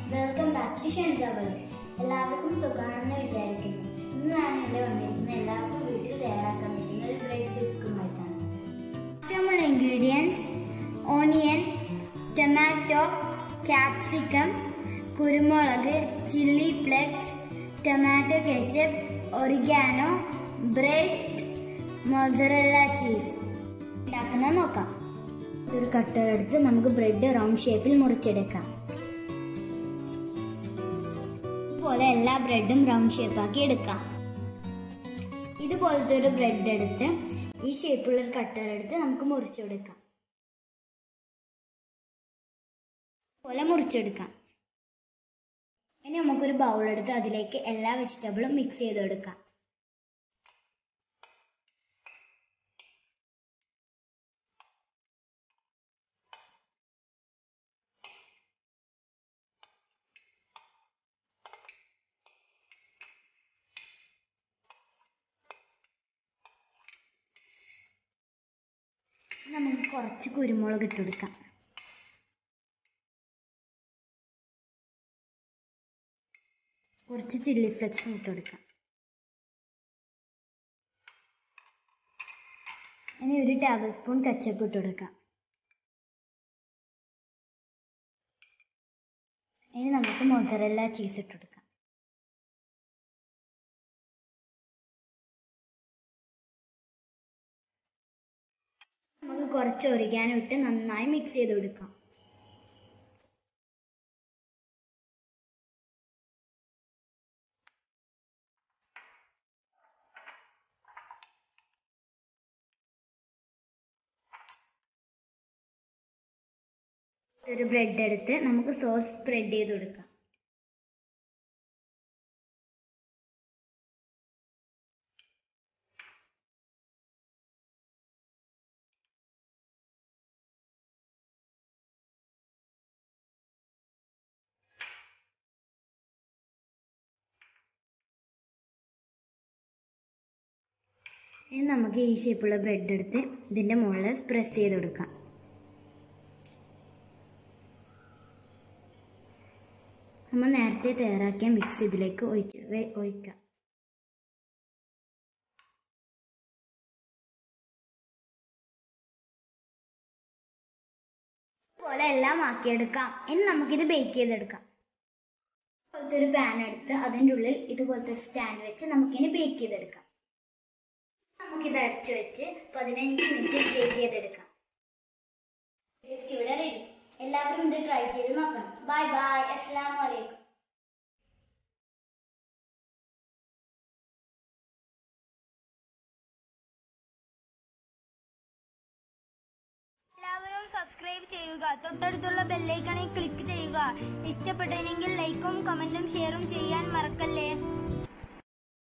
welcome back to ഷെൻസ world എല്ലാവർക്കും സുഖമാണെന്ന് വിചാരിക്കുന്നു ഇന്ന് ഞാൻ ഇവിടെ വന്നിരിക്കുന്ന എല്ലാവർക്കും വീട്ടിൽ തയ്യാറാക്കാൻ പറ്റുന്ന ഒരു ബ്രെഡ് ബിസ്കുമായിട്ടാണ് ആവശ്യമുള്ള ഇൻഗ്രീഡിയൻസ് ഓണിയൻ ടൊമാറ്റോ ക്യാപ്സിക്കം കുരുമുളക് chilli flakes tomato ketchup oregano bread mozzarella cheese ഉണ്ടാക്കുന്നത് നോക്കാം ഒരു കട്ടർ എടുത്ത് നമുക്ക് ബ്രെഡ് റൗണ്ട് ഷേപ്പിൽ മുറിച്ചെടുക്കാം ഇതുപോലെ എല്ലാ ബ്രെഡും റൗണ്ട് ഷേപ്പാക്കി എടുക്കാം ഇതുപോലത്തെ ഒരു ബ്രെഡ് എടുത്ത് ഈ ഷേപ്പുള്ള ഒരു കട്ടർ എടുത്ത് നമുക്ക് മുറിച്ചെടുക്കാം പോലെ മുറിച്ചെടുക്കാം ഇനി നമുക്കൊരു ബൗൾ എടുത്ത് അതിലേക്ക് എല്ലാ വെജിറ്റബിളും മിക്സ് ചെയ്തെടുക്കാം നമുക്ക് കുറച്ച് കുരുമുളക് ഇട്ട് കൊടുക്കാം കുറച്ച് ചില്ലി ഫ്ലെക്സും ഇട്ട് കൊടുക്കാം ഇനി ഒരു ടേബിൾ സ്പൂൺ കച്ചപ്പ് ഇട്ട് കൊടുക്കാം ഇനി നമുക്ക് മൊസറല്ല ചീസ് ഇട്ട് കൊടുക്കാം നമുക്ക് കുറച്ച് ഒരിക്കാനും ഇട്ട് നന്നായി മിക്സ് ചെയ്ത് കൊടുക്കാം ഒരു ബ്രെഡ് എടുത്ത് നമുക്ക് സോസ് സ്പ്രെഡ് ചെയ്ത് കൊടുക്കാം ഇനി നമുക്ക് ഈ ഷേപ്പുള്ള ബ്രെഡ് എടുത്ത് ഇതിൻ്റെ മുകളിൽ സ്പ്രെസ് ചെയ്ത് കൊടുക്കാം നമ്മൾ നേരത്തെ തയ്യാറാക്കിയ മിക്സ് ഇതിലേക്ക് ഒഴിച്ച് വെ- ഒഴിക്കാം പോലെ എല്ലാം ആക്കിയെടുക്കാം ഇനി നമുക്കിത് ബേക്ക് ചെയ്തെടുക്കാം ഇതുപോലത്തെ ഒരു പാൻ എടുത്ത് അതിൻ്റെ ഉള്ളിൽ ഇതുപോലത്തെ ഒരു സ്റ്റാൻഡ് വെച്ച് നമുക്കിനി ബേക്ക് ചെയ്തെടുക്കാം നമുക്കിത് അടച്ചു വെച്ച് പതിനഞ്ച് മിനിറ്റ് ബേക്ക് ചെയ്തെടുക്കാം ടേസ്റ്റ് ഇവിടെ റെഡി എല്ലാവരും ഇത് ട്രൈ ചെയ്ത് നോക്കണം ബൈ ബൈ അസ്സലാമു അലൈക്കും എല്ലാവരും സബ്സ്ക്രൈബ് ചെയ്യുക തൊട്ടടുത്തുള്ള ബെല്ലൈക്കണിൽ ക്ലിക്ക് ചെയ്യുക ഇഷ്ടപ്പെട്ടെങ്കിൽ ലൈക്കും കമന്റും ഷെയറും ചെയ്യാൻ മറക്കല്ലേ